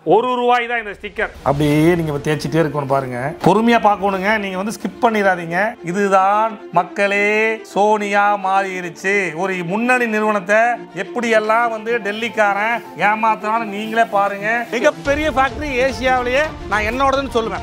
ஒரு ரூபாய் தான் இந்த ஸ்டிக்கர் அப்படியே நீங்க தேய்ச்சிட்டே இருக்கணும் பாருங்க பொறுமையா பார்க்கணுங்க நீங்க வந்து ஸ்கிப் பண்ணிடாதீங்க இதுதான் மக்களே சோனியா மாறிடுச்சு ஒரு முன்னணி நிறுவனத்தை எப்படி எல்லாம் வந்து டெல்லிக்காரன் ஏமாத்தினாலும் நீங்களே பாருங்க மிகப்பெரிய ஃபேக்டரி ஏசியாவிலேயே நான் என்னோடதுன்னு சொல்லுவேன்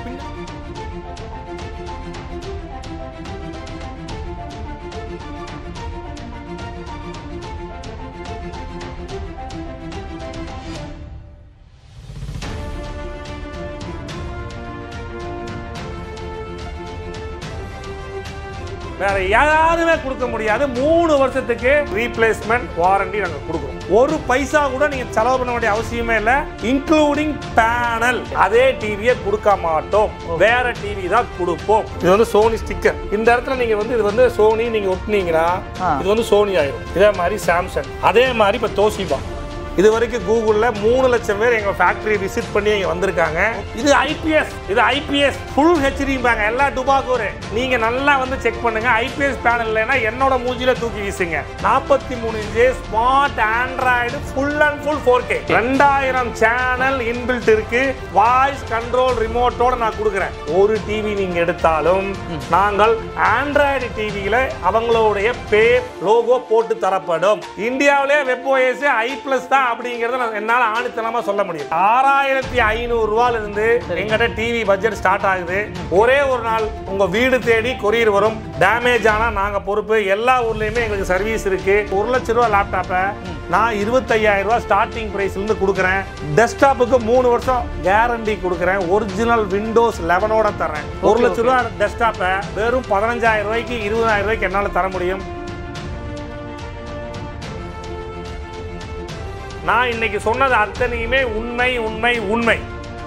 வேற யாருமே கொடுக்க முடியாது மூணு வருஷத்துக்கு ரீப்ளேஸ்மெண்ட் வாரண்டி நாங்க கொடுக்குறோம் ஒரு பைசா கூட நீங்க செலவு பண்ண வேண்டிய அவசியமே இல்ல இன்க்ளூடிங் பேனல் அதே டிவியை கொடுக்க மாட்டோம் வேற டிவி தான் கொடுப்போம் இது வந்து சோனி ஸ்டிக்கர் இந்த இடத்துல நீங்க வந்து இது வந்து சோனி நீங்க ஒட்டினீங்கன்னா ஆ. இது வந்து சோனி ஆயிடும் இதே மாதிரி சாம்சங் அதே மாதிரி இப்ப தோசிபா இது வரைக்கும் கூகுளில் மூணு லட்சம் பேர் எங்கள் ஃபேக்டரி விசிட் பண்ணி இங்கே வந்திருக்காங்க இது ஐபிஎஸ் இது ஐபிஎஸ் ஃபுல் ஹெச்டிம்பாங்க எல்லா டுபாக்கூர் நீங்கள் நல்லா வந்து செக் பண்ணுங்க ஐபிஎஸ் பேனல் இல்லைன்னா என்னோட மூஞ்சில தூக்கி வீசுங்க நாற்பத்தி மூணு inch smart android full and full four K ரெண்டாயிரம் சேனல் இன்பில்ட் இருக்கு வாய்ஸ் கண்ட்ரோல் ரிமோட்டோட நான் கொடுக்குறேன் ஒரு டிவி நீங்கள் எடுத்தாலும் நாங்கள் ஆண்ட்ராய்டு டிவியில் அவங்களுடைய பேர் லோகோ போட்டு தரப்படும் இந்தியாவிலே வெப் ஓஎஸ் ஐ பிளஸ் தான் அப்படிங்கறத நான் என்னால ஆணித்தனமா சொல்ல முடியும் ஆறாயிரத்தி ஐநூறு ரூபாயில இருந்து எங்கிட்ட டிவி பட்ஜெட் ஸ்டார்ட் ஆகுது ஒரே ஒரு நாள் உங்க வீடு தேடி கொரியர் வரும் டேமேஜ் ஆனா நாங்க பொறுப்பு எல்லா ஊர்லயுமே எங்களுக்கு சர்வீஸ் இருக்கு ஒரு லட்ச ரூபா லேப்டாப்பை நான் இருபத்தையாயிரம் ரூபாய் ஸ்டார்டிங் பிரைஸ்ல இருந்து கொடுக்குறேன் டெஸ்க்டாப்புக்கு மூணு வருஷம் கேரண்டி கொடுக்குறேன் ஒரிஜினல் விண்டோஸ் லெவனோட தரேன் ஒரு லட்ச ரூபா டெஸ்க்டாப்பை வெறும் பதினஞ்சாயிரம் ரூபாய்க்கு இருபதாயிரம் ரூபாய்க்கு என்னால தர முடியும் நான் இன்னைக்கு சொன்னது அத்தனையுமே உண்மை உண்மை உண்மை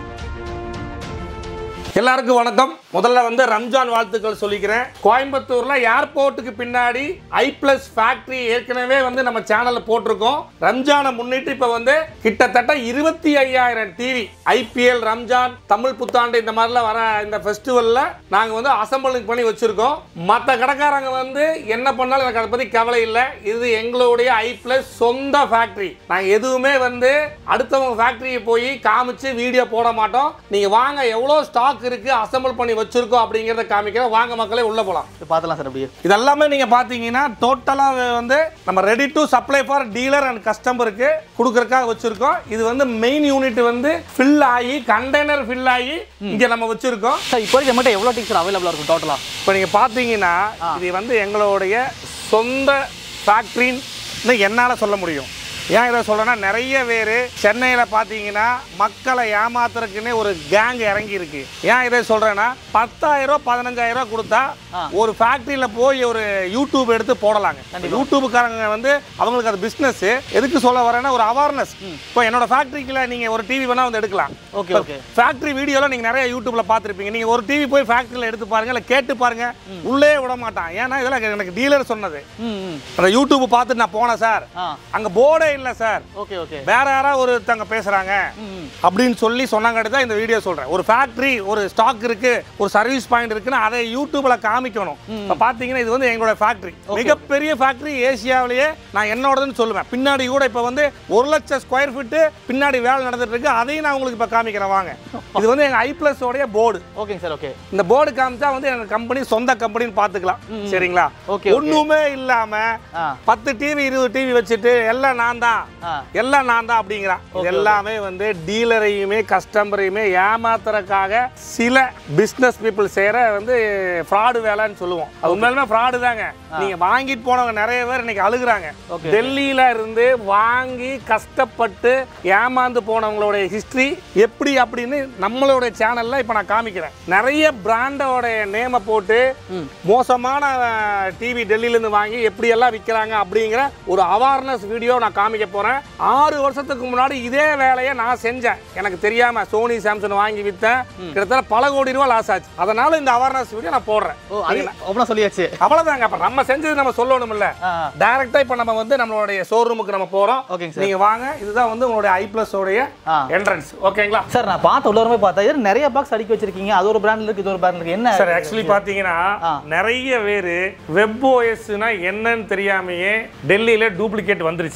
எல்லாருக்கும் வணக்கம் முதல்ல வந்து ரம்ஜான் வாழ்த்துக்கள் சொல்லிக்கிறேன் கோயம்புத்தூர்ல ஏர்போர்ட்டுக்கு பின்னாடி ஐ பிளஸ் ஃபேக்டரி ஏற்கனவே வந்து நம்ம சேனல்ல போட்டிருக்கோம் ரம்ஜானை முன்னிட்டு இப்ப வந்து கிட்டத்தட்ட இருபத்தி ஐயாயிரம் டிவி ஐபிஎல் ரம்ஜான் தமிழ் புத்தாண்டு இந்த மாதிரிலாம் வர இந்த ஃபெஸ்டிவல்ல நாங்க வந்து அசம்பிளிங் பண்ணி வச்சிருக்கோம் மற்ற கடைக்காரங்க வந்து என்ன பண்ணாலும் எனக்கு அதை பத்தி கவலை இல்லை இது எங்களுடைய ஐ பிளஸ் சொந்த ஃபேக்டரி நாங்க எதுவுமே வந்து அடுத்தவங்க ஃபேக்டரியை போய் காமிச்சு வீடியோ போட மாட்டோம் நீங்க வாங்க எவ்வளோ ஸ்டாக் இருக்கு அசம்பிள் பண்ணி வச்சிருக்கோம் அப்படிங்கறத காமிக்கிறோம் வாங்க மக்களே உள்ள போலாம் இது பார்த்தலாம் சார் அப்படியே இதெல்லாமே நீங்க பாத்தீங்கன்னா டோட்டலா வந்து நம்ம ready to supply for dealer and கஸ்டமருக்கு கொடுக்கறதுக்காக வச்சிருக்கோம் இது வந்து மெயின் யூனிட் வந்து ஃபில் ஆகி கண்டெய்னர் ஃபில் ஆகி இங்க நம்ம வச்சிருக்கோம் சார் இப்போ வரைக்கும் நம்மகிட்ட எவ்வளோ டிக்ஸ் அவைலபிளாக இருக்கும் டோட்டலாக இப்போ நீங்க பாத்தீங்கன்னா இது வந்து எங்களுடைய சொந்த ஃபேக்ட்ரின்னு என்னால் சொல்ல முடியும் ஏன் இதை சொல்றேன்னா நிறைய பேர் சென்னையில் பார்த்தீங்கன்னா மக்களை ஏமாத்துறதுக்குன்னே ஒரு கேங் இறங்கி இருக்கு ஏன் இதை சொல்றேன்னா பத்தாயிரம் ரூபா பதினஞ்சாயிரம் ரூபா கொடுத்தா ஆ. ஒரு ஃபேக்ட்ரியில் போய் ஒரு யூடியூப் எடுத்து போடலாங்க யூடியூபுக்காரங்க வந்து அவங்களுக்கு அது பிஸ்னஸ் எதுக்கு சொல்ல வரேன்னா ஒரு அவேர்னஸ் இப்போ என்னோட ஃபேக்ட்ரிக்குள்ள நீங்கள் ஒரு டிவி வேணா வந்து எடுக்கலாம் ஓகே ஓகே ஃபேக்டரி வீடியோல நீங்க நிறைய யூடியூப்ல பார்த்திருப்பீங்க நீங்க ஒரு டிவி போய் ஃபேக்டரியில எடுத்து பாருங்க இல்ல கேட்டு பாருங்க உள்ளே விட மாட்டான் ஏன்னா இதெல்லாம் எனக்கு டீலர் சொன்னது ம் ம் அந்த யூடியூப் பார்த்துட்டு நான் போனேன் சார் ஆ அங்க போர்டே இல்ல சார் ஓகே ஓகே வேற யாராவது ஒருத்தங்க பேசுறாங்க ம் ம் அப்படின்னு சொல்லி சொன்னாங்கட்டு தான் இந்த வீடியோ சொல்றேன் ஒரு ஃபேக்டரி ஒரு ஸ்டாக் இருக்கு ஒரு சர்வீஸ் பாயிண்ட் இருக்குன்னா அதை யூடியூப்ல காமிக்கணும் இப்ப பாத்தீங்கன்னா இது வந்து எங்களோட ஃபேக்டரி மிகப்பெரிய ஃபேக்டரி ஏசியாவிலேயே நான் என்னோடதுன்னு சொல்லுவேன் பின்னாடி கூட இப்ப வந்து ஒரு லட்சம் ஸ்கொயர் ஃபீட் பின்னாடி வேலை நடந்துட்டு இருக்கு அதையும் நான் உங்களுக்கு இப்ப காமிக்கிறேன் வாங்க இது வந்து எங்க ஐ பிளஸ் உடைய போர்டு ஓகேங்க சார் ஓகே இந்த போர்டு காமிச்சா வந்து எங்க கம்பெனி சொந்த கம்பெனின்னு பாத்துக்கலாம் சரிங்களா Okay, okay. ஒண்ணுமே இல்லாம ஆ பத்து டிவி இருபது டிவி வச்சுட்டு எல்லாம் நான் தான் ஆ எல்லாம் நான் தான் அப்படிங்கிறான் இது எல்லாமே வந்து டீலரையுமே கஸ்டமரையுமே ஏமாத்துறதுக்காக சில பிசினஸ் பீப்புள் செய்யற வந்து ஃப்ராடு வேலைன்னு சொல்லுவோம் அது உண்மையிலுமே ஃப்ராடு தாங்க நீங்க வாங்கிட்டு போனவங்க நிறைய பேர் இன்னைக்கு அழுகுறாங்க Okay. டெல்லியில இருந்து வாங்கி கஷ்டப்பட்டு ஏமாந்து போனவங்களுடைய ஹிஸ்டரி எப்படி அப்படின்னு நம்மளுடைய சேனல்ல இப்ப நான் காமிக்கிறேன் நிறைய பிராண்டோட நேமை போட்டு மோசமான டிவி டெல்லியில இருந்து வாங்கி எப்படி எல்லாம் விற்கிறாங்க அப்படிங்கிற ஒரு அவேர்னஸ் வீடியோ நான் காமிக்க போறேன் ஆறு வருஷத்துக்கு முன்னாடி இதே வேலையை நான் செஞ்சேன் எனக்கு தெரியாம சோனி சாம்சங் வாங்கி வித்தேன் கிட்டத்தட்ட பல கோடி ரூபாய் லாஸ் ஆச்சு அதனால இந்த அவேர்னஸ் வீடியோ நான் போடுறேன் ஓ அது அவ்வளோ சொல்லியாச்சு அவ்வளவுதாங்க அப்ப நம்ம செஞ்சது நம்ம சொல்லணும்ல ஆ டைரக்டா இப்ப நம்ம வந்து நம்மளுடைய ஷோரூமுக்கு நம்ம போறோம் ஓகேங்க சார் நீங்க வாங்க இதுதான் வந்து உங்களுடைய ஐ பிளஸ் உடைய ஆ என்ட்ரன்ஸ் ஓகேங்களா சார் நான் பார்த்த உள்ள வரும்போது பார்த்தா இது நிறைய பாக்ஸ் அடுக்கி வச்சிருக்கீங்க அது ஒரு பிராண்ட்ல இருக்கு இது ஒரு பிராண்ட்ல இருக்கு என்ன சார் ஆக்சுவலி பாத்தீங்கன்னா ஆ. நிறைய பேர் வெப் ஓஎஸ்னா என்னன்னு தெரியாமையே டெல்லியில டூப்ளிகேட் வந்துருச்சு ஏற்கனவே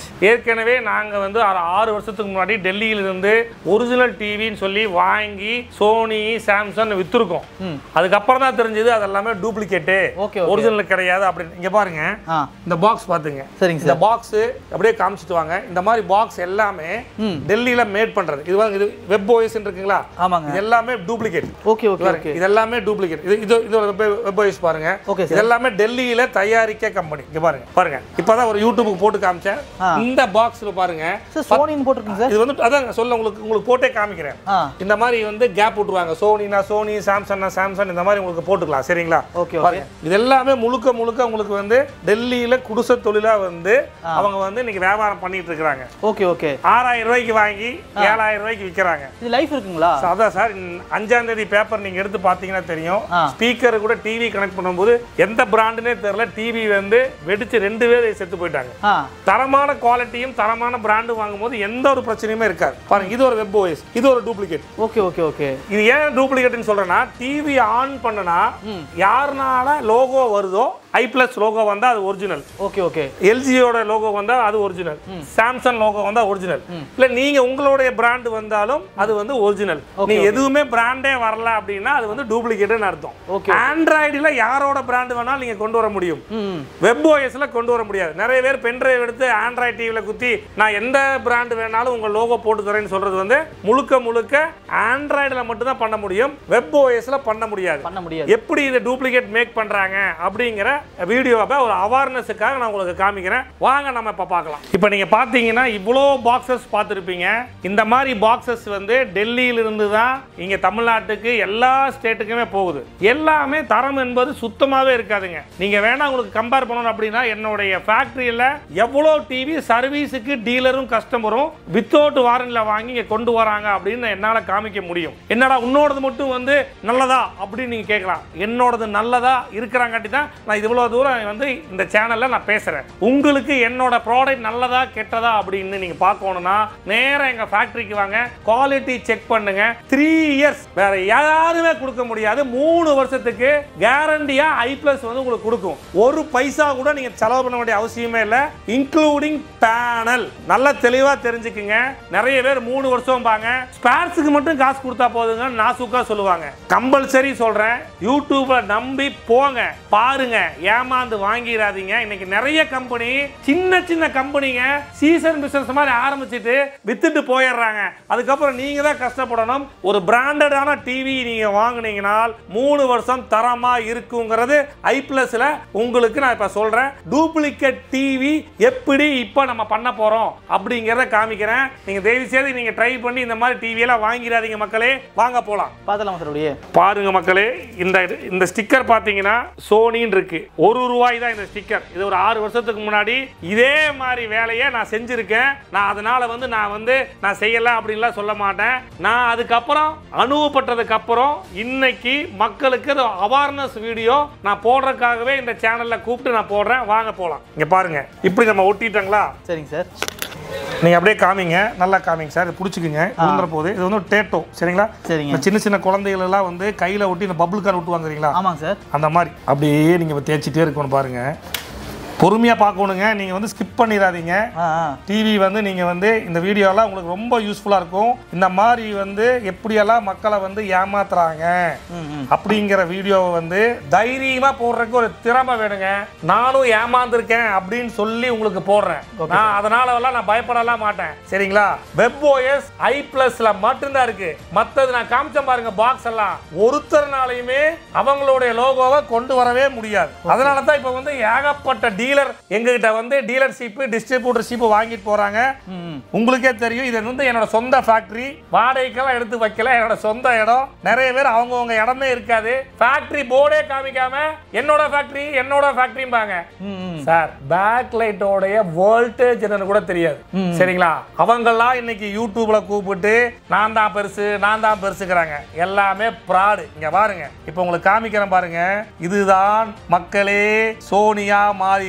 ஏற்கனவே நாங்க வந்து ஒரு ஆறு வருஷத்துக்கு முன்னாடி டெல்லியில இருந்து ஒரிஜினல் டிவின்னு சொல்லி வாங்கி சோனி சாம்சங் வித்துருக்கோம் ம். அதுக்கப்புறம் தான் தெரிஞ்சது அது எல்லாமே டூப்ளிகேட்டு ஓகே ஓகே ஒரிஜினல் கிடையாது அப்படின்னு இங்க பாருங்க ஆ இந்த பாக்ஸ் பாத்துங்க சரிங்க இந்த சார் பாக்ஸ் அப்படியே காமிச்சிட்டு வாங்க இந்த மாதிரி பாக்ஸ் எல்லாமே ம். டெல்லியில மேட் பண்றது இது பாருங்க, இது வெப் ஓஎஸ் இருக்குங்களா ஆமாங்க இது எல்லாமே டூப்ளிகேட் ஓகே ஓகே ஓகே இது எல்லாமே டூப்ளிகேட் இது இது இது வெப் ஓஎஸ் பாருங்க ஓகே இது எல்லாமே டெல்லியில தயாரிக்க கம்பெனி இங்க பாருங்க பாருங்க இப்பதான் ஒரு யூடியூபுக்கு போட்டு காமிச்சேன் ஆ. இந்த பாக்ஸ்ல பாருங்க சார் சோனின்னு போட்டிருக்குங்க சார் இது வந்து அதான் சொல்ல உங்களுக்கு உங்களுக்கு போட்டே காமிக்கிறேன் ஆ இந்த மாதிரி வந்து கேப் விட்டுருவாங்க சோனினா சோனி சாம்சங்னா சாம்சங் இந்த மாதிரி உங்களுக்கு போட்டுக்கலாம் சரிங்களா ஓகே ஓகே பாருங்க இது எல்லாமே முழுக்க முழுக்க உங்களுக்கு வந்து டெல்லியில குடிசை தொழிலா வந்து அவங்க வந்து இன்னைக்கு வியாபாரம் பண்ணிட்டு இருக்காங்க ஓகே ஓகே ஆறாயிரம் ரூபாய்க்கு வாங்கி ஏழாயிரம் ரூபாய்க்கு விற்கிறாங்க இது லைஃப் இருக்குங்களா அதான் சார் இந்த அஞ்சாம் தேதி பேப்பர் நீங்க எடுத்து பார்த்தீங்கன்னா தெரியும் ஆ. ஸ்பீக்கர் கூட டிவி கனெக்ட் பண்ணும்போது எந்த பிராண்டுனே தெரியல டிவி வந்து வெடிச்சு ரெண்டு பேர் செத்து போயிட்டாங்க ஆ தரமான குவாலிட்டியும் தரமான பிராண்டும் வாங்கும்போது எந்த ஒரு பிரச்சனையுமே இருக்காது பாருங்க இது ஒரு வெப் ஓஎஸ் இது ஒரு டூப்ளிகேட் ஓகே ஓகே ஓகே இது ஏன் டூப்ளிகேட்னு சொல்றேன்னா டிவி ஆன் பண்ணனா ம். யாருனால லோகோ வருதோ ஐ பிளஸ் லோகோ வந்தா அது ஒரிஜினல் ஓகே ஓகே எல்ஜியோட லோகோ வந்தா அது ஒரிஜினல் சாம்சங் லோகோ வந்தா ஒரிஜினல் இல்ல நீங்க உங்களுடைய பிராண்ட் வந்தாலும் அது வந்து ஒரிஜினல் Okay, நீ okay. எதுவுமே பிராண்டே வரல அப்படின்னா அது வந்து டூப்ளிகேட்னு அர்த்தம் Okay. ஆண்ட்ராய்டுல யாரோட பிராண்ட் வேணாலும் நீங்க கொண்டு வர முடியும் ம் வெப் ஓஎஸ்ல கொண்டு வர முடியாது நிறைய பேர் பென்ட்ரைவ் எடுத்து ஆண்ட்ராய்ட் டிவியில் குத்தி நான் எந்த பிராண்ட் வேணாலும் உங்க லோகோ போட்டு தரேன்னு சொல்றது வந்து முழுக்க முழுக்க ஆண்ட்ராய்டில் மட்டும் தான் பண்ண முடியும் வெப் ஓஎஸ்ல பண்ண முடியாது பண்ண முடியாது எப்படி இதை டூப்ளிகேட் மேக் பண்றாங்க அப்படிங்கிற வீடியோவை ஒரு அவேர்னஸுக்காக நான் உங்களுக்கு காமிக்கிறேன் வாங்க நம்ம இப்போ பார்க்கலாம் இப்போ நீங்க பார்த்தீங்கன்னா இவ்வளோ பாக்ஸஸ் பார்த்துருப்பீங்க இந்த மாதிரி பாக்ஸஸ் வந்து டெல்லியிலிருந்து தான் இங்க தமிழ்நாட்டுக்கு எல்லா ஸ்டேட்டுக்குமே போகுது எல்லாமே தரம் என்பது சுத்தமாகவே இருக்காதுங்க நீங்க வேணா உங்களுக்கு கம்பேர் பண்ணணும் அப்படின்னா என்னுடைய ஃபேக்டரியில் எவ்வளோ டிவி சர்வீஸுக்கு டீலரும் கஸ்டமரும் வித்தவுட் வாரண்டில் வாங்கி இங்கே கொண்டு வராங்க அப்படின்னு என்னால் காமிக்க முடியும் என்னடா உன்னோடது மட்டும் வந்து நல்லதா அப்படின்னு நீங்கள் கேட்கலாம் என்னோடது நல்லதா இருக்கிறாங்காட்டி தான் நான் இவ்வளோ தூரம் வந்து இந்த சேனலில் நான் பேசுகிறேன் உங்களுக்கு என்னோட ப்ராடக்ட் நல்லதா கெட்டதா அப்படின்னு நீங்கள் பார்க்கணும்னா நேராக எங்கள் ஃபேக்ட்ரிக்கு வாங்க குவாலிட்டி செக் பண்ணுங்க த்ரீ இயர்ஸ் வேற யாருமே கொடுக்க முடியாது மூணு வருஷத்துக்கு கேரண்டியா ஐ பிளஸ் வந்து உங்களுக்கு கொடுக்கும் ஒரு பைசா கூட நீங்க செலவு பண்ண வேண்டிய அவசியமே இல்லை இன்க்ளூடிங் பேனல் நல்லா தெளிவா தெரிஞ்சுக்குங்க நிறைய பேர் மூணு வருஷம் பாங்க ஸ்பேர்ஸுக்கு மட்டும் காசு கொடுத்தா போதுங்க நாசுக்கா சொல்லுவாங்க கம்பல்சரி சொல்றேன் யூடியூப்ல நம்பி போங்க பாருங்க ஏமாந்து வாங்கிடாதீங்க இன்னைக்கு நிறைய கம்பெனி சின்ன சின்ன கம்பெனிங்க சீசன் பிசினஸ் மாதிரி ஆரம்பிச்சிட்டு வித்துட்டு போயிடுறாங்க அதுக்கப்புறம் நீங்க தான் கஷ்டப்படணும் ஒரு பிராண்டடான டிவி நீங்க வாங்குனீங்கன்னா மூணு வருஷம் தரமா இருக்குங்கிறது ஐ பிளஸ்ல உங்களுக்கு நான் இப்ப சொல்றேன் டூப்ளிகேட் டிவி எப்படி இப்ப நம்ம பண்ண போறோம் அப்படிங்கறத காமிக்கிறேன் நீங்க தயவு செய்து நீங்க ட்ரை பண்ணி இந்த மாதிரி டிவி எல்லாம் வாங்கிடாதீங்க மக்களே வாங்க போலாம் பார்த்துலாமா சார் அப்படியே பாருங்க மக்களே இந்த இந்த ஸ்டிக்கர் பார்த்தீங்கன்னா சோனின்னு இருக்கு ஒரு ரூபாய் தான் இந்த ஸ்டிக்கர் இது ஒரு ஆறு வருஷத்துக்கு முன்னாடி இதே மாதிரி வேலையை நான் செஞ்சிருக்கேன் நான் அதனால வந்து நான் வந்து நான் செய்யல அப்படின்லாம் சொல்ல மாட்டேன் நான் அதுக்கப்புறம் அனுபவப்பட்டதுக்கு அப்புறம் இன்னைக்கு மக்களுக்கு அவேர்னஸ் வீடியோ நான் போடுறதுக்காகவே இந்த சேனல்ல கூப்பிட்டு நான் போடுறேன் வாங்க போலாம் இங்க பாருங்க இப்படி நம்ம ஒட்டிட்டோங்களா சரிங்க சார் நீங்க அப்படியே காமிங்க நல்லா காமிங்க சார் இது பிடிச்சிக்குங்க விழுந்துற போது இது வந்து டேட்டோ சரிங்களா சரிங்க இந்த சின்ன சின்ன குழந்தைகள் எல்லாம் வந்து கையில ஒட்டி இந்த பபுள் கார் விட்டு வாங்குறீங்களா ஆமாங்க சார் அந்த மாதிரி அப்படியே நீங்க இப்ப தேய்ச்சிட்டே இருக்கணும் பாருங்க பொறுமையாக பார்க்கணுங்க நீங்கள் வந்து ஸ்கிப் பண்ணிடாதீங்க ஆ ஆ டிவி வந்து நீங்கள் வந்து இந்த வீடியோலாம் உங்களுக்கு ரொம்ப யூஸ்ஃபுல்லாக இருக்கும் இந்த மாதிரி வந்து எப்படியெல்லாம் மக்களை வந்து ஏமாத்துறாங்க ம் ம் அப்படிங்கிற வீடியோவை வந்து தைரியமாக போடுறதுக்கு ஒரு திறமை வேணுங்க நானும் ஏமாந்துருக்கேன் அப்படின்னு சொல்லி உங்களுக்கு போடுறேன் நான் அதனாலலாம் நான் பயப்படலாம் மாட்டேன் சரிங்களா வெப் ஓஎஸ் ஐ பிளஸ்ல மட்டும்தான் இருக்கு மற்றது நான் காமிச்சேன் பாருங்க பாக்ஸ் எல்லாம் ஒருத்தர்னாலையுமே அவங்களுடைய லோகோவை கொண்டு வரவே முடியாது அதனால தான் இப்போ வந்து ஏகப்பட்ட டீலர் எங்ககிட்ட வந்து டீலர்ஷிப் டிஸ்ட்ரிபியூட்டர்ஷிப் வாங்கிட்டு போறாங்க ம் ம் உங்களுக்கே தெரியும் இது வந்து என்னோட சொந்த ஃபேக்டரி வாடகைக்கெல்லாம் எடுத்து வைக்கல என்னோட சொந்த இடம் நிறைய பேர் அவங்கவங்க இடமே இருக்காது ஃபேக்டரி போர்டே காமிக்காம என்னோட ஃபேக்டரி என்னோட ஃபேக்டரிம்பாங்க ம் ம் சார் பேக் லைட்டோடைய வோல்டேஜ் என்னன்னு கூட தெரியாது சரிங்களா அவங்கெல்லாம் இன்னைக்கு யூடியூப்ல கூப்பிட்டு நான் தான் பெருசு நான் தான் பெருசுக்கிறாங்க எல்லாமே ப்ராடு இங்க பாருங்க இப்போ உங்களுக்கு காமிக்கிறேன் பாருங்க இதுதான் மக்களே சோனியா மாறி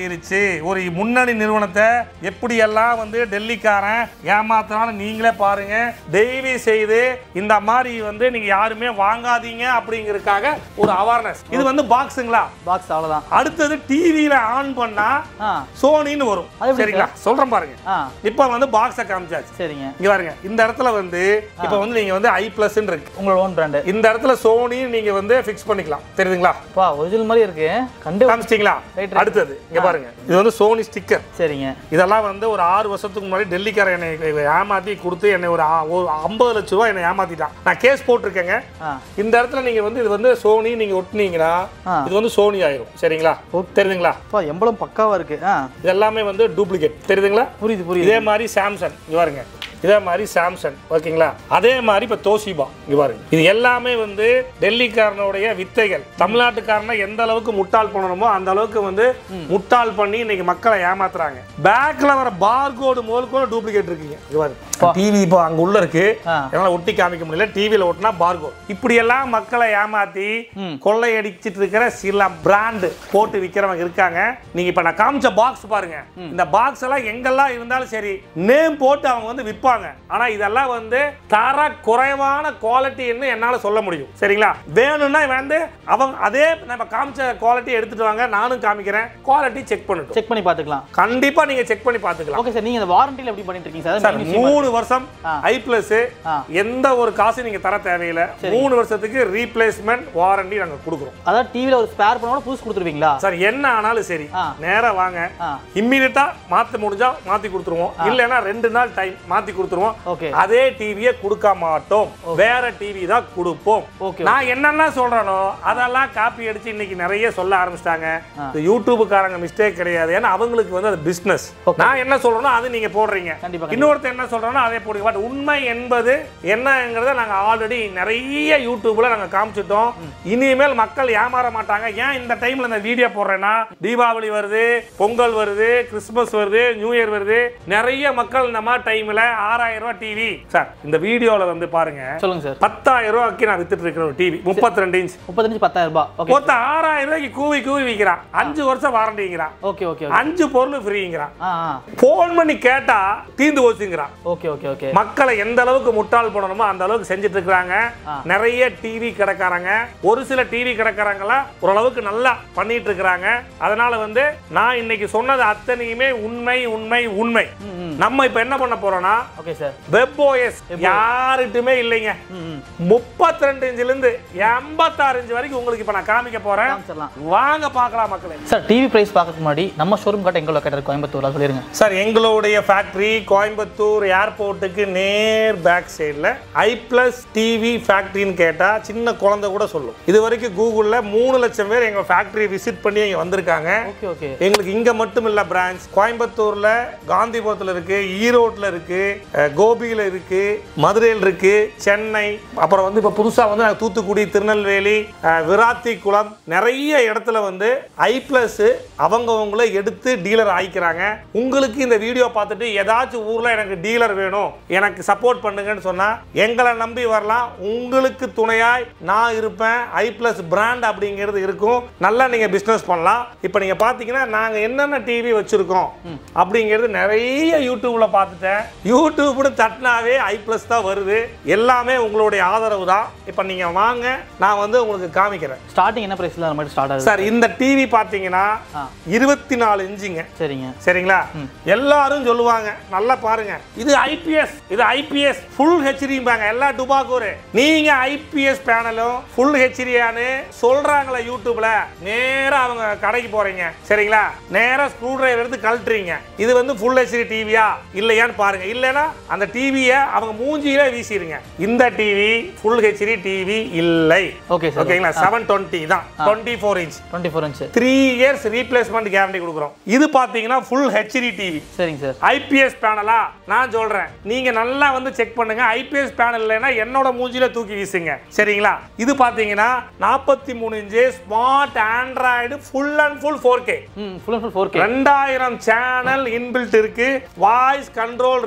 போயிருச்சு ஒரு முன்னணி நிறுவனத்தை எப்படியெல்லாம் வந்து டெல்லிக்காரன் ஏமாத்துறான்னு நீங்களே பாருங்க தயவு செய்து இந்த மாதிரி வந்து நீங்க யாருமே வாங்காதீங்க அப்படிங்கறதுக்காக ஒரு அவேர்னஸ் இது வந்து பாக்ஸுங்களா பாக்ஸ் அவ்வளவுதான் அடுத்தது டிவியில ஆன் பண்ணா ஆ சோனின்னு வரும் அது எப்படி சரிங்களா சொல்றேன் பாருங்க ஆ இப்போ வந்து பாக்ஸை காமிச்சாச்சு சரிங்க இங்க பாருங்க இந்த இடத்துல வந்து இப்போ வந்து நீங்க வந்து ஐ பிளஸ் இருக்கு உங்களோட ஓன் பிராண்டு இந்த இடத்துல சோனி நீங்க வந்து ஃபிக்ஸ் பண்ணிக்கலாம் தெரியுதுங்களா பா ஒரிஜினல் மாதிரி இருக்கு கண்டு காமிச்சிட்டீங்களா Right, right. அடுத்தது இங்க பாருங்க இது வந்து சோனி ஸ்டிக்கர் சரிங்க இதெல்லாம் வந்து ஒரு ஆறு வருஷத்துக்கு முன்னாடி டெல்லிக்கார என்னை ஏமாத்தி கொடுத்து என்னை ஒரு ஆ- ஒரு ஐம்பது லட்ச ரூபாய் என்னை ஏமாத்திட்டான் நான் கேஸ் போட்டிருக்கேங்க ஆ இந்த இடத்துல நீங்க வந்து இது வந்து சோனி நீங்க ஒட்டினீங்கன்னா ஆ. இது வந்து சோனி ஆயிரும் சரிங்களா தெரியுதுங்களா பா எம்பளம் பக்காவா இருக்கு ஆ இது எல்லாமே வந்து டூப்ளிகேட் தெரியுதுங்களா புரியுது புரியுது இதே மாதிரி சாம்சங் இங்க பாருங்க இதே மாதிரி சாம்சங் ஓகேங்களா அதே மாதிரி இப்போ தோஷிபா இங்க பாருங்க இது எல்லாமே வந்து டெல்லிக்காரனுடைய வித்தைகள் தமிழ்நாட்டுக்காரனை எந்த அளவுக்கு முட்டாள் பண்ணணுமோ அந்த அளவுக்கு வந்து முட்டாள் பண்ணி இன்னைக்கு மக்களை ஏமாத்துறாங்க பேக்ல வர பார்கோடு முதல் கூட டூப்ளிகேட் இருக்குங்க இங்க பாருங்க டிவி இப்போ அங்க உள்ள இருக்கு ஆ. என்னால ஒட்டி காமிக்க முடியல டிவியில ஒட்டினா பார்கோட் இப்படி எல்லாம் மக்களை ஏமாத்தி ம். கொள்ளையடிச்சிட்டு இருக்கிற சில பிராண்ட் போட்டு விக்கிறவங்க இருக்காங்க நீங்க இப்ப நான் காமிச்ச பாக்ஸ் பாருங்க இந்த பாக்ஸ் எல்லாம் எங்கெல்லாம் இருந்தாலும் சரி நேம் போட்டு அவங்க வந்து விற்பாங்க ஆனா இதெல்லாம் வந்து தர குறைவான குவாலிட்டின்னு என்னால சொல்ல முடியும் சரிங்களா வேணும்னா வந்து அவங்க அதே நம்ம காமிச்ச குவாலிட்டி எடுத்துட்டு வாங்க நானும் காமிக்கிறேன் குவாலிட்டி செக் பண்ணட்டும் செக் பண்ணி பார்த்துக்கலாம் கண்டிப்பா நீங்க செக் பண்ணி பாத்துக்கலாம் ஓகே சார் நீங்க இந்த வாரண்டில எப்படி பண்ணிட்டு இருக்கீங்க சார் சார் main விஷயமா மூணு வருஷம் ஆ. ஐ பிளஸ் ஆ. எந்த ஒரு காசு நீங்க தர தேவையில்லை மூணு வருஷத்துக்கு ரீப்ளேஸ்மெண்ட் வாரண்டி நாங்க கொடுக்குறோம் அதாவது டிவில ஒரு ஸ்பேர் பண்ணோட புதுசு கொடுத்துருவீங்களா சார் என்ன ஆனாலும் சரி ஆ. நேரா வாங்க ஆ இம்மிடியட்டா மாத்த முடிஞ்சா மாத்தி கொடுத்துருவோம் இல்லைன்னா ரெண்டு நாள் டைம் மாத்தி கொடுத்துருவோம் ஓகே அதே டிவியை கொடுக்க மாட்டோம் வேற டிவி தான் கொடுப்போம் ஓகே நான் என்னென்ன சொல்றேனோ அதெல்லாம் காப்பி அடிச்சு இன்னைக்கு நிறைய சொல்ல ஆரம்பிச்சிட்டாங்க இந்த யூடியூபுக்காரங்க மிஸ்டேக் கிடையாது ஏன்னா அவங்களுக்கு வந்து அது பிசினஸ் Okay. நான் என்ன சொல்றேனோ அது நீங்க போடுறீங்க கண்டிப்பா இன்னொருத்தர் என்ன சொல்றானோ அதே போடுங்க பட் உண்மை என்பது என்னங்கிறத நாங்க ஆல்ரெடி நிறைய யூடியூப்ல நாங்க காமிச்சிட்டோம் இனிமேல் மக்கள் ஏமாற மாட்டாங்க ஏன் இந்த டைம்ல இந்த வீடியோ போடுறேன்னா தீபாவளி வருது பொங்கல் வருது கிறிஸ்மஸ் வருது நியூ இயர் வருது நிறைய மக்கள் இந்த மாதிரி டைம்ல ஆறாயிரம் ரூபாய் டிவி சார் இந்த வீடியோல வந்து பாருங்க சொல்லுங்க சார் பத்தாயிரம் ரூபாய்க்கு நான் வித்துட்டு இருக்கிற ஒரு டிவி முப்பத்தி ரெண்டு இன்ச் முப்பத்தஞ்சு பத்தாயிரம் ரூபாய் ஓகே ஒருத்த ஆறாயிரம் ரூபாய்க்கு கூவி கூவி விற்கிறான் அஞ்சு வருஷம் வாரண்டிங்கிறான் ஓகே ஓகே அஞ்சு பொருள் ஃப்ரீங்கிறான் ஆ ஆ போன் பண்ணி கேட்டா தீந்து போச்சுங்கிறான் ஓகே ஓகே ஓகே மக்களை எந்த அளவுக்கு முட்டாள் பண்ணணுமோ அந்த அளவுக்கு செஞ்சுட்டு இருக்காங்க ஆ. நிறைய டிவி கடைக்காரங்க ஒரு சில டிவி கடைக்காரங்களாம் ஓரளவுக்கு நல்லா பண்ணிட்டு இருக்கிறாங்க அதனால வந்து நான் இன்னைக்கு சொன்னது அத்தனையுமே உண்மை உண்மை உண்மை ம் ம் நம்ம இப்ப என்ன பண்ண போறோம்னா ஓகே சார் வெப் ஓஎஸ் யாருட்டுமே இல்லைங்க ம் ம் முப்பத்தி ரெண்டு இன்ச்சுல இருந்து எண்பத்தாறு இன்ச்சு வரைக்கும் உங்களுக்கு இப்ப நான் காமிக்க போறேன் காமிச்சிடலாம் வாங்க பார்க்கலாம் மக்களே சார் டிவி பிரைஸ் பார்க்கறதுக்கு முன்னாடி நம்ம ஷோரூம் காட்ட எங்க லொக்கேட் கோயம்புத்தூர்ல சொல்லிருங்க சார் எங்களுடைய ஃபேக்டரி கோயம்புத்தூர் ஏர்போர்ட்டுக்கு நேர் பேக் சைடில் ஐ பிளஸ் டிவி ஃபேக்ட்ரின்னு கேட்டால் சின்ன குழந்தை கூட சொல்லும் இது வரைக்கும் கூகுளில் மூணு லட்சம் பேர் எங்கள் ஃபேக்ட்ரி விசிட் பண்ணி இங்கே வந்திருக்காங்க ஓகே ஓகே எங்களுக்கு இங்கே மட்டும் இல்லை பிரான்ச் கோயம்புத்தூரில் காந்திபுரத்தில் இருக்கு ஈரோட்டில் இருக்கு அஹ், கோபியில் இருக்கு மதுரையில் இருக்கு சென்னை அப்புறம் வந்து இப்போ புதுசாக வந்து நாங்கள் தூத்துக்குடி திருநெல்வேலி அஹ், விராத்திக்குளம் நிறைய இடத்துல வந்து ஐ பிளஸ் அவங்கவங்கள எடுத்து டீலர் ஆயிக்கிறாங்க உங்களுக்கு இந்த வீடியோ பார்த்துட்டு ஏதாச்சும் ஊரில் எனக்கு டீலர் வேணும் எனக்கு சப்போர்ட் பண்ணுங்கன்னு சொன்னால் எங்களை நம்பி வரலாம் உங்களுக்கு துணையாய் நான் இருப்பேன் ஐ பிளஸ் பிராண்ட் அப்படிங்கிறது இருக்கும் நல்லா நீங்கள் பிஸ்னஸ் பண்ணலாம் இப்போ நீங்கள் பார்த்தீங்கன்னா நாங்கள் என்னென்ன டிவி வச்சுருக்கோம் அப்படிங்கிறது நிறைய யூடியூப்பில் பார்த்துட்டேன் யூடியூப்னு தட்டினாவே ஐ ப்ளஸ் தான் வருது எல்லாமே உங்களுடைய ஆதரவு தான் இப்போ நீங்கள் வாங்க நான் வந்து உங்களுக்கு காமிக்கிறேன் ஸ்டார்டிங் என்ன பிரைஸ்ல அந்த மாதிரி ஸ்டார்ட் ஆகுது சார் இந்த டிவி பார்த்தீங்கன்னா ஆ இருபத்தி நாலு இன்ச்சுங்க சரிங்க சரிங்களா எல்லாரும் சொல்லுவாங்க நல்லா பாருங்க இது ஐபிஎஸ் இது ஐபிஎஸ் ஃபுல் ஹெச்டிம்பாங்க எல்லா டுபாக்கூர் நீங்க ஐபிஎஸ் பேனலும் ஃபுல் ஹெச்டியான்னு சொல்றாங்களே யூடியூப்ல நேரா அவங்க கடைக்கு போறீங்க சரிங்களா நேரா ஸ்க்ரூ டிரைவர் எடுத்து கழட்டுறீங்க இது வந்து ஃபுல் ஹெச்டி டிவியா இல்லையான்னு பாருங்க இல்லைன்னா அந்த டிவியை அவங்க மூஞ்சியிலே வீசிடுங்க இந்த டிவி ஃபுல் ஹெச்டி டிவி இல்லை ஓகே சார் ஓகேங்களா செவன் டுவெண்ட்டி தான் twenty four inch twenty four inch three years replacement guarantee கொடுக்குறோம் இது பார்த்தீங்கன்னா ஃபுல் ஹெச்டி டிவி சரிங்க சார் ஐபிஎஸ் பேனலா நான் சொல்றேன் நீங்க நல்லா வந்து செக் பண்ணுங்க ஐபிஎஸ் பேனல் இல்லைன்னா என்னோட மூஞ்சில தூக்கி வீசுங்க சரிங்களா இது பார்த்தீங்கன்னா நாற்பத்தி மூணு inch smart android full and full four K ம் full and full four K ரெண்டாயிரம் சேனல் இன்பில்ட் இருக்கு வாய்ஸ் கண்ட்ரோல் ரிமோட்டோட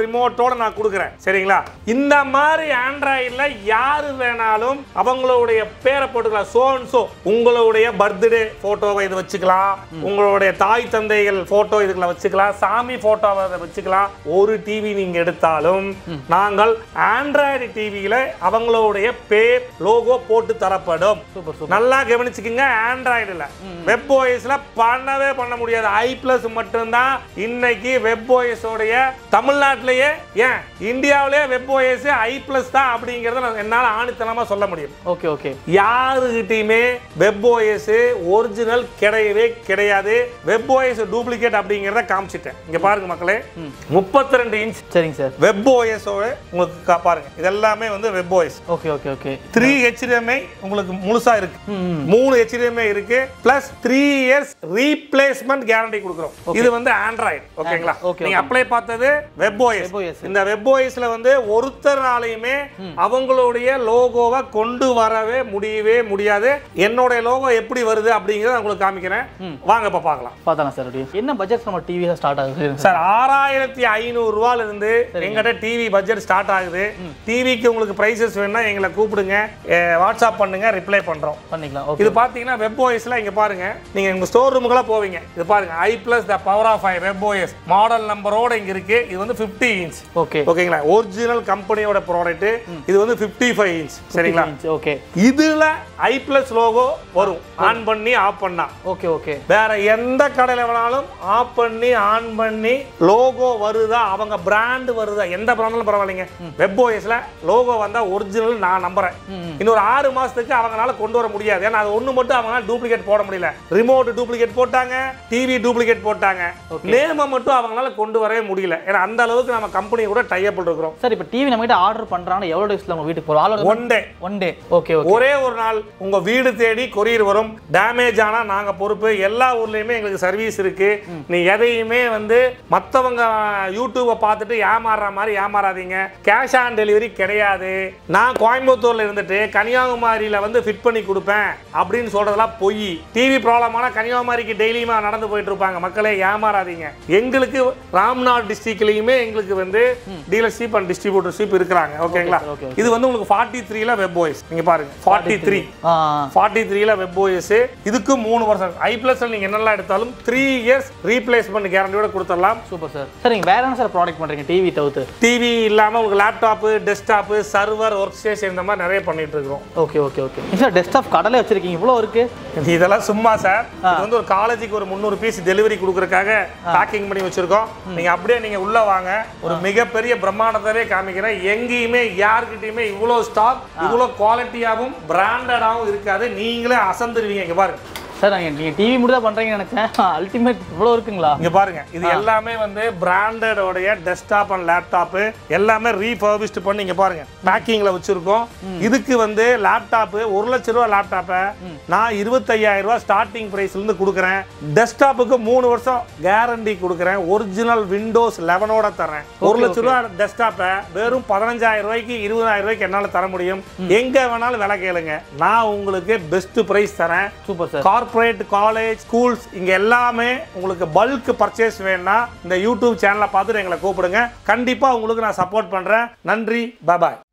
நம்பரோட நான் கொடுக்குறேன் சரிங்களா இந்த மாதிரி ஆண்ட்ராய்டில் யாரு வேணாலும் அவங்களுடைய பேரை போட்டுக்கலாம் சோ அண்ட் சோ உங்களுடைய பர்த்டே போட்டோவை இது வச்சுக்கலாம் உங்களுடைய தாய் தந்தைகள் போட்டோ இதுக்குள்ள வச்சுக்கலாம் சாமி போட்டோவை அதை வச்சுக்கலாம் ஒரு டிவி நீங்க எடுத்தாலும் நாங்கள் ஆண்ட்ராய்டு டிவியில அவங்களுடைய பேர் லோகோ போட்டு தரப்படும் சூப்பர் சூப்பர் நல்லா கவனிச்சுக்கங்க ஆண்ட்ராய்டுல வெப் ஓஎஸ்ல பண்ணவே பண்ண முடியாது ஐ பிளஸ் மட்டும்தான் இன்னைக்கு வெப் ஓஎஸ் உடைய தமிழ்நாட்டிலேயே ஏன் இந்தியாவிலேயே வெப் ஓஎஸ் ஐ பிளஸ் தான் அப்படிங்கறத நான் என்னால ஆணித்தனமா சொல்ல முடியும் ஓகே ஓகே யாருகிட்டயுமே வெப் ஓஎஸ் ஒரிஜினல் கிடையவே கிடையாது வெப் ஓஎஸ் டூப்ளிகேட் அப்படிங்கறத காமிச்சிட்டேன் இங்க பாருங்க மக்களே முப்பத்தி ரெண்டு இன்ச் சரிங்க சார் வெப் ஓஎஸோட உங்களுக்கு கா- பாருங்க இதெல்லாமே வந்து web OS okay okay okay three HDMI உங்களுக்கு முழுசா இருக்கு ம் மூணு ஹெச்டிஎம்ஐ இருக்கு plus three years replacement guarantee கொடுக்குறோம் இது வந்து ஆண்ட்ராய்டு ஓகேங்களா Okay, நீங்க அப்ளை பார்த்தது வெப் ஓஎஸ் WebOS. இந்த வெப் ஓஎஸ்ல வந்து ஒருத்தர்னாலையுமே அவங்களுடைய லோகோவை கொண்டு வரவே முடியவே முடியாது என்னுடைய லோகோ எப்படி வருது அப்படிங்கறத நான் உங்களுக்கு காமிக்கிறேன் வாங்க இப்ப பார்க்கலாம் பார்த்தாங்க சார் அப்படியே என்ன பட்ஜெட் நம்ம டிவி ஸ்டார்ட் ஆகுது சார் சார் ஆறாயிரத்தி ஐநூறு ரூபால இருந்து எங்கிட்ட டிவி பட்ஜெட் ஸ்டார்ட் ஆகுது டிவிக்கு உங்களுக்கு பிரைசஸ் வேணும்னா எங்களை கூப்பிடுங்க அஹ் வாட்ஸ்அப் பண்ணுங்க ரிப்ளை பண்றோம் பண்ணிக்கலாம் இது ஓகே பாத்தீங்கன்னா வெப் ஓஎஸ்ல இங்க பாருங்க நீங்க உங்க ஸ்டோர் ரூமுக்குலாம் போவீங்க இது பாருங்க I plus the power off I web OS model நம்பரோட இங்க இருக்கு இது வந்து 50 இன்ச் ஓகே ஓகேங்களா ஒரிஜினல் கம்பெனியோட ப்ராடக்ட் இது வந்து 55 ஃபைவ் இன்ச் சரிங்களா ஓகே இதுல ஐ பிளஸ் லோகோ வரும் ஆன் பண்ணி ஆஃப் பண்ணா ஓகே ஓகே வேற எந்த கடையில வேணாலும் ஆஃப் பண்ணி ஆன் பண்ணி லோகோ வருதா அவங்க பிராண்ட் வருதா எந்த பிராண்டாலும் பரவாயில்லைங்க வெப் ஓஎஸ்ல லோகோ வந்தா ஒரிஜினல் நான் நம்புறேன் இன்னொரு ஆறு மாசத்துக்கு அவங்களால கொண்டு வர முடியாது ஏன்னா அது ஒண்ணு மட்டும் அவங்களால டூப்ளிகேட் போட முடியல ரிமோட் டூப்ளிகேட் போட்டாங்க டிவி டூப்ளிகேட் போட்டாங்க நேம மட்டும் அவங்களால கொண்டு வரவே முடியல ஏன்னா அந்த அளவுக்கு நம்ம கம்பெனி கூட டைப் இருக்கிறோம் சார் இப்போ டிவி நம்ம கிட்ட ஆர்டர் பண்றாங்கன்னா எவ்வளோ டேஸ்ல உங்க வீட்டுக்கு போகிறோம் all one day one day okay okay ஒரே ஒரு நாள் உங்க வீடு தேடி கொரியர் வரும் டேமேஜ் ஆனா நாங்க பொறுப்பு எல்லா ஊர்லயுமே எங்களுக்கு சர்வீஸ் இருக்கு நீ எதையுமே வந்து மத்தவங்க யூடியூபை பார்த்துட்டு ஏமாறுற மாதிரி ஏமாறாதீங்க கேஷ் ஆன் டெலிவரி கிடையாது நான் கோயம்புத்தூர்ல இருந்துட்டு கன்னியாகுமரியில வந்து ஃபிட் பண்ணி கொடுப்பேன் அப்படின்னு சொல்றதெல்லாம் பொய் டிவி ப்ராப்ளமான கன்னியாகுமரிக்கு டெய்லியுமா நடந்து போயிட்டு இருப்பாங்க மக்களே ஏமாறாதீங்க எங்களுக்கு ராம்நாத் டிஸ்ட்ரிக்ட்லயுமே எங்களுக்கு வந்து டீலர்ஷிப் அண்ட் டிஸ்ட்ரிபியூட்டர்ஷிப் இருக்கிறாங்க ஓகேங்களா sir, okay, இது வந்து உங்களுக்கு ஃபார்ட்டி த்ரீல வெப் ஓஎஸ் நீங்க பாருங்க ஃபார்ட்டி த்ரீ ஆ ஃபார்ட்டி த்ரீல வெப் ஓஎஸ் இதுக்கு மூணு வருஷம் ஐ பிளஸ்ல நீங்க என்னெல்லாம் எடுத்தாலும் த்ரீ இயர்ஸ் ரீப்ளேஸ்மெண்ட் கேரண்டியோட கொடுத்துடலாம் சூப்பர் சார் சார் நீங்கள் வேற என்ன சார் ப்ராடக்ட் பண்றீங்க டிவி தவிர்த்து டிவி இல்லாம உங்களுக்கு laptop desktop server work station இந்த மாதிரி நிறைய பண்ணிட்டு இருக்கிறோம் okay okay okay sir desktop கடலே வச்சிருக்கீங்க இவ்வளோ இருக்கு இதெல்லாம் சும்மா சார் இது வந்து ஒரு காலேஜுக்கு ஒரு முந்நூறு பீஸ் டெலிவரி கொடுக்கறதுக்காக பேக்கிங் பண்ணி வச்சிருக்கோம் நீங்க அப்படியே நீங்க உள்ள வாங்க ஒரு மிகப்பெரிய பிரம்மாண்டத்தவே காமிக்கிறேன் எங்கேயுமே யாருக்கிட்டயுமே இவ்வளோ ஸ்டாக் இவ்வளோ குவாலிட்டியாகவும் பிராண்டடாகவும் இருக்காது நீங்களே அசந்துருவீங்க இங்க பாருங்க சார் நீங்கள் நீங்கள் டிவி மட்டும் தான் பண்ணுறீங்கன்னு நினச்சேன் அல்டிமேட் இவ்வளோ இருக்குங்களா இங்க பாருங்க இது எல்லாமே வந்து பிராண்டடோடைய டெஸ்க்டாப் அண்ட் லேப்டாப் எல்லாமே ரீஃபர்பிஷ்ட் பண்ணி இங்க பாருங்க பேக்கிங்ல வச்சிருக்கோம் இதுக்கு வந்து லேப்டாப் ஒரு லட்ச ரூபா லேப்டாப்பை நான் இருபத்தையாயிரம் ரூபாய் ஸ்டார்டிங் பிரைஸ்ல இருந்து கொடுக்குறேன் டெஸ்க்டாப்புக்கு மூணு வருஷம் கேரண்டி கொடுக்குறேன் ஒரிஜினல் விண்டோஸ் லெவனோட தரேன் ஒரு லட்ச ரூபா டெஸ்க்டாப்பை வெறும் பதினஞ்சாயிரம் ரூபாய்க்கு இருபதாயிரம் ரூபாய்க்கு என்னால தர முடியும் எங்க வேணாலும் விலை கேளுங்க நான் உங்களுக்கு பெஸ்ட் பிரைஸ் தரேன் super sir corporate college schools இங்க எல்லாமே உங்களுக்கு பல்க் பர்ச்சேஸ் வேணும்னா இந்த யூடியூப் சேனலை பார்த்துட்டு எங்களை கூப்பிடுங்க கண்டிப்பா உங்களுக்கு நான் சப்போர்ட் பண்றேன் நன்றி பாய்